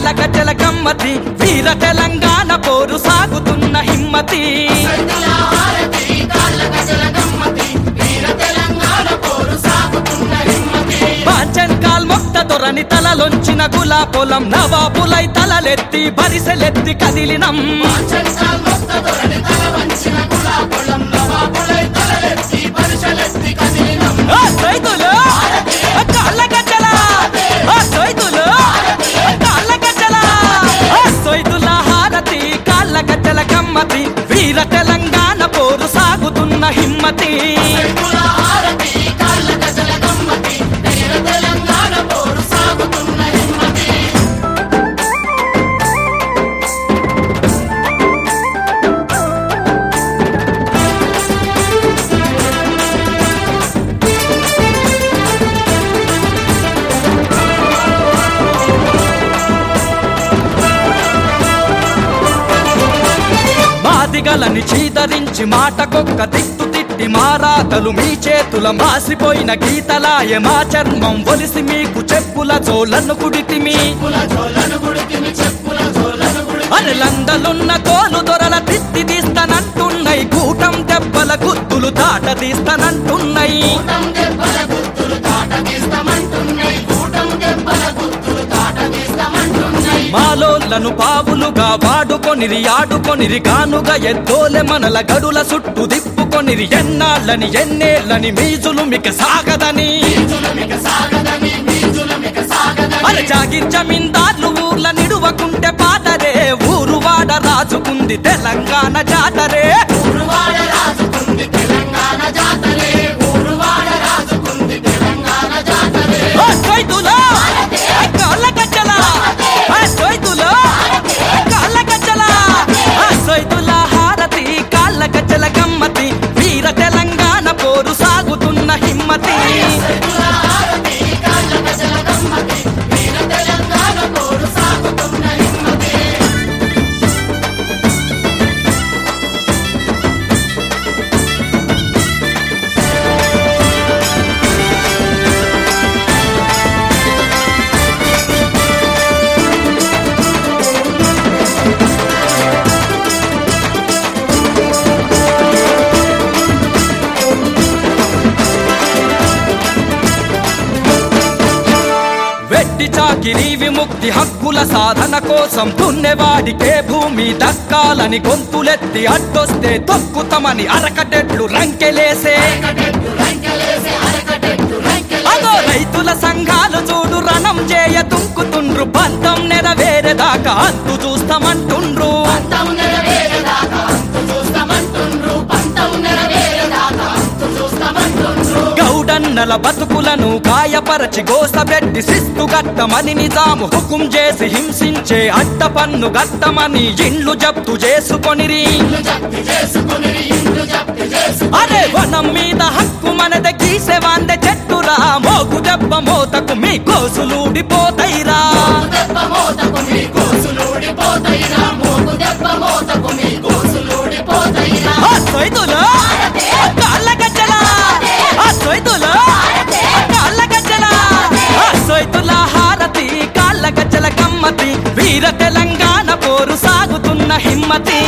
గజల గమ్మతి వీర తెలంగాణ పోరు సాగుతున్న హిమ్మతి బాచన్కాల్ మొక్త దొరని తలలొంచిన గులా పొలం నవాబులై తలలెత్తి బరిసెలెత్తి కదిలినం ఆ సైదులు ఆ కాళ్ళ గజ్జల ఆ సైదులు ఆ కాళ్ళ గజ్జల ఆ సైదుల హారతి కాళ్ళ గజ్జల గమ్మతి వీర తెలంగాణ పోరు సాగుతున్న హిమ్మతి మాదిగలని చీదరించి మాటకొక్క తిట్టు తిట్టి మారాతలు మీ చేతుల మాసిపోయిన గీతలాయ మా చర్మం ఒలిసి మీకు చెప్పుల జోలను కుడితిమి అరే లందలున్న కోలు దొరల తిత్తి తీస్తానంటున్నాయి కూటం దెబ్బల గుత్తులు తాట తీస్తానంటున్నాయి మాలోళ్లను పావులుగా వాడుకొనిరి ఆడుకొనిరి గానుగా ఎద్దోలె మనల గడుల చుట్టూ దిప్పుకొనిరి ఎన్నాళ్ళని ఎన్నేళ్ళని మీజులు మిక సాగదని అరే జాగిర్ జమీందార్లు ఊర్ల నిడువకుంటే పాటరే ఊరు వాడ రాజుకుంది తెలంగాణ జాతరే ఆ సైదులో ఆ కాళ్ళ గజ్జల ఆ సైదులో ఆ కాళ్ళ గజ్జల ఆ సైదుల హారతి కాళ్ళ గజ్జల గమ్మతి వీర తెలంగాణ పోరు సాగుతున్న హిమ్మతి వెట్టి చాకిరి విముక్తి హక్కుల సాధన కోసం దున్నేవాడికే భూమి దక్కాలని గొంతులెత్తి అడ్డొస్తే తొక్కుతామని అరకటెట్లు రంకెలేసే అదో రైతుల సంఘాలు చూడు రణం చేయ దుంకుతుండ్రు బంధం నెరవేరేదాకా అంతు చూస్తామంటుండ్రు గౌడన్నల బతుకులను గాయపరచి గోసబెట్టి శిస్తు గట్టమని నిజాము హుకుం చేసి హింసించే అట్ట పన్ను గట్టమని ఇండ్లు జప్తు చేసుకొనిరి అరే వనం మీద హక్కు మనద గీసెవాందె చెట్టురా మోగు దెబ్బ మోతకు మీ కోసులూడిపోతైరా ఆ సైదులు ఆ కాళ్ళ గజ్జల ఆ సైదులు ఆ కాళ్ళ గజ్జల ఆ సైదుల హారతి కాళ్ళ గజ్జల గమ్మతి వీర తెలంగాణ పోరు సాగుతున్న హిమ్మతి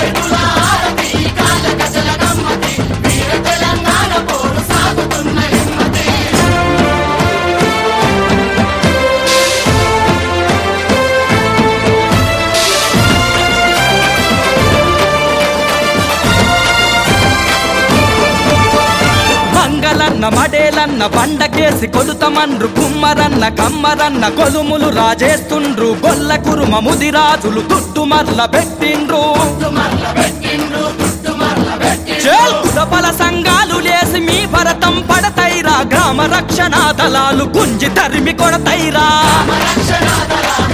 మంగళన్న మడేలన్న బండకేసి కొలుతమన్రు కుమ్మరన్న కమ్మరన్న కొలుములు రాజేస్తుండ్రు గొల్ల కురుమ ముదిరాజులు దుడ్డు మర్ల పెట్టిండ్రు చేల్ కులబల సంఘాలు లేసి మీ భరతం పడతైరా గ్రామ రక్షణ దళాలు గుంజి తరిమి కొడతైరా రక్షణ దళాలు